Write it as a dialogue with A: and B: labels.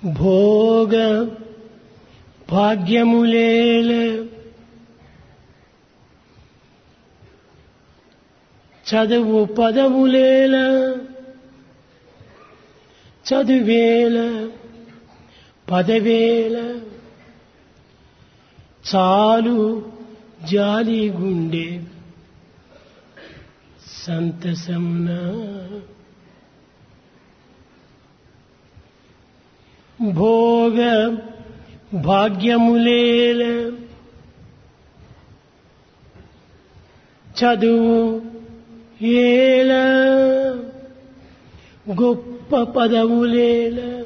A: భోగ భాగ్యములేల చదువు పదవులేల చదువేల పదవేల చాలు జాలి గుండె సంతసమున భోగ భాగ్యములేల చదువు ఏల గొప్ప పదవులేల